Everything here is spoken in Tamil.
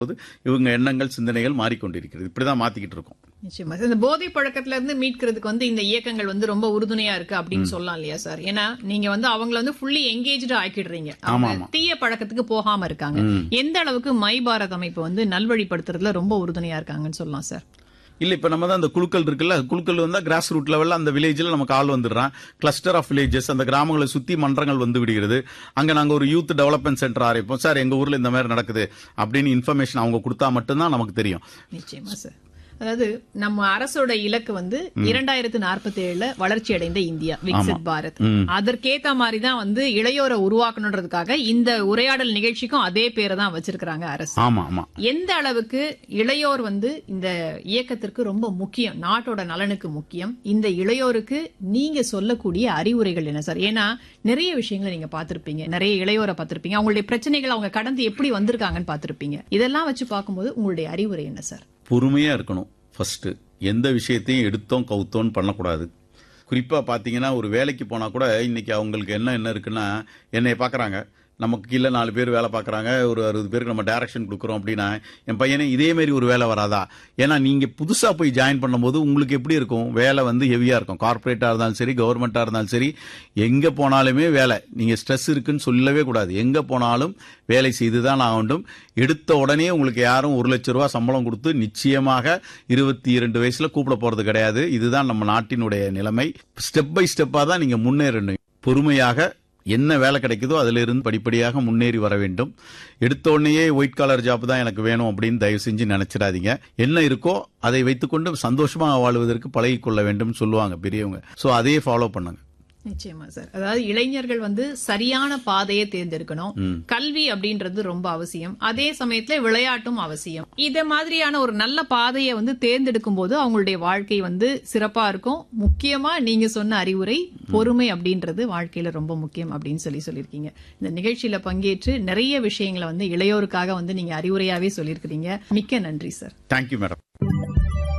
போது இவங்க எண்ணங்கள் சிந்தனைகள் மாறிக்கொண்டிருக்கிறது இப்படிதான் மாத்திக்கிட்டு இருக்கோம் நிச்சயமா சார். இந்த போதை பழக்கத்துல இருந்து மீட்கிறதுக்கு வந்து இந்த இயக்கங்கள் வந்து ரொம்ப உறுதுணையா இருக்கு அப்படின்னு சொல்லலாம் இல்லையா சார் ஏன்னா நீங்க வந்து அவங்கள வந்து ஃபுல்லி எங்கேஜ்டு ஆக்கிடுறீங்க அவங்க தீய பழக்கத்துக்கு போகாம இருக்காங்க எந்த அளவுக்கு மை பாரத் அமைப்பு வந்து நல்வழிப்படுத்துறதுல ரொம்ப உறுதுணையா இருக்காங்கன்னு சொல்லலாம் சார் இல்ல இப்ப நம்ம தான் அந்த குழுக்கள் இருக்குல்ல குழுக்கள் வந்தா கிராஸ் ரூட் லெவல்ல அந்த வில்லேஜ்ல நமக்கு ஆள் வந்துடுறான் கிளஸ்டர் ஆஃப் வில்லேஜஸ் அந்த கிராமங்களை சுத்தி மன்றங்கள் வந்து விடுகிறது அங்க நாங்க ஒரு யூத் டெவலப்மெண்ட் சென்டர் ஆரம்பிப்போம் சார் எங்க ஊர்ல இந்த மாதிரி நடக்குது அப்படின்னு இன்ஃபர்மேஷன் அவங்க கொடுத்தா மட்டும்தான் நமக்கு தெரியும் நிச்சயமா சார் அதாவது நம்ம அரசோட இலக்கு வந்து இரண்டாயிரத்து நாற்பத்தி ஏழுல வளர்ச்சி அடைந்த இந்தியா விக்சித் பாரத் அதற்கேத்த மாதிரி தான் வந்து இளையோரை உருவாக்கணுன்றதுக்காக இந்த உரையாடல் நிகழ்ச்சிக்கும் அதே பேரை தான் வச்சிருக்காங்க அரசு ஆமா ஆமா எந்த அளவுக்கு இளையோர் வந்து இந்த இயக்கத்திற்கு ரொம்ப முக்கியம் நாட்டோட நலனுக்கு முக்கியம் இந்த இளையோருக்கு நீங்க சொல்லக்கூடிய அறிவுரைகள் என்ன சார் ஏன்னா நிறைய விஷயங்களை நீங்க பார்த்திருப்பீங்க நிறைய இளையோரை பார்த்திருப்பீங்க அவங்களுடைய பிரச்சனைகள் அவங்க கடந்து எப்படி வந்திருக்காங்கன்னு பார்த்திருப்பீங்க இதெல்லாம் வச்சு பார்க்கும்போது உங்களுடைய அறிவுரை என்ன சார் பொறுமையா இருக்கணும் ஃபர்ஸ்ட் எந்த விஷயத்தையும் எடுத்தோம் கவுத்தோன்னு பண்ணக்கூடாது குறிப்பா பாத்தீங்கன்னா ஒரு வேலைக்கு போனா கூட இன்னைக்கு அவங்களுக்கு என்ன என்ன இருக்குன்னா என்னைய பாக்குறாங்க நமக்கு கீழே நாலு பேர் வேலை பார்க்குறாங்க ஒரு அறுபது பேருக்கு நம்ம டைரக்ஷன் கொடுக்குறோம் அப்படின்னா என் பையனே இதே மாதிரி ஒரு வேலை வராதா ஏன்னா நீங்க புதுசா போய் ஜாயின் பண்ணும்போது உங்களுக்கு எப்படி இருக்கும் வேலை வந்து ஹெவியா இருக்கும் கார்பரேட்டா இருந்தாலும் சரி கவர்மெண்டா இருந்தாலும் சரி எங்க போனாலுமே வேலை நீங்க ஸ்ட்ரெஸ் இருக்குன்னு சொல்லவே கூடாது எங்க போனாலும் வேலை செய்துதான் ஆக வேண்டும் எடுத்த உடனே உங்களுக்கு யாரும் ஒரு லட்ச ரூபா சம்பளம் கொடுத்து நிச்சயமாக இருபத்தி இரண்டு வயசுல கூப்பிட போறது கிடையாது இதுதான் நம்ம நாட்டினுடைய நிலைமை ஸ்டெப் பை ஸ்டெப்பா தான் நீங்க முன்னேறணும் பொறுமையாக என்ன வேலை கிடைக்குதோ அதுல இருந்து படிப்படியாக முன்னேறி வர வேண்டும் எடுத்த உடனேயே ஒயிட் காலர் ஜாப் தான் எனக்கு வேணும் அப்படின்னு தயவு செஞ்சு நினைச்சிடாதீங்க என்ன இருக்கோ அதை வைத்துக்கொண்டு சந்தோஷமா வாழ்வதற்கு பழகிக் கொள்ள வேண்டும் சொல்லுவாங்க பெரியவங்க சோ அதையே ஃபாலோ பண்ணுங்க நிச்சயமா சார் அதாவது இளைஞர்கள் வந்து சரியான பாதையை தேர்ந்தெடுக்கணும் கல்வி அப்படின்றது ரொம்ப அவசியம் அதே சமயத்துல விளையாட்டும் அவசியம் இத மாதிரியான ஒரு நல்ல பாதையை வந்து தேர்ந்தெடுக்கும் போது அவங்களுடைய வாழ்க்கை வந்து சிறப்பா இருக்கும் முக்கியமா நீங்க சொன்ன அறிவுரை பொறுமை அப்படின்றது வாழ்க்கையில ரொம்ப முக்கியம் அப்படின்னு சொல்லி சொல்லியிருக்கீங்க இந்த நிகழ்ச்சியில பங்கேற்று நிறைய விஷயங்களை வந்து இளையோருக்காக வந்து நீங்க அறிவுரையாவே சொல்லியிருக்கிறீங்க மிக்க நன்றி சார் தேங்க்யூ மேடம்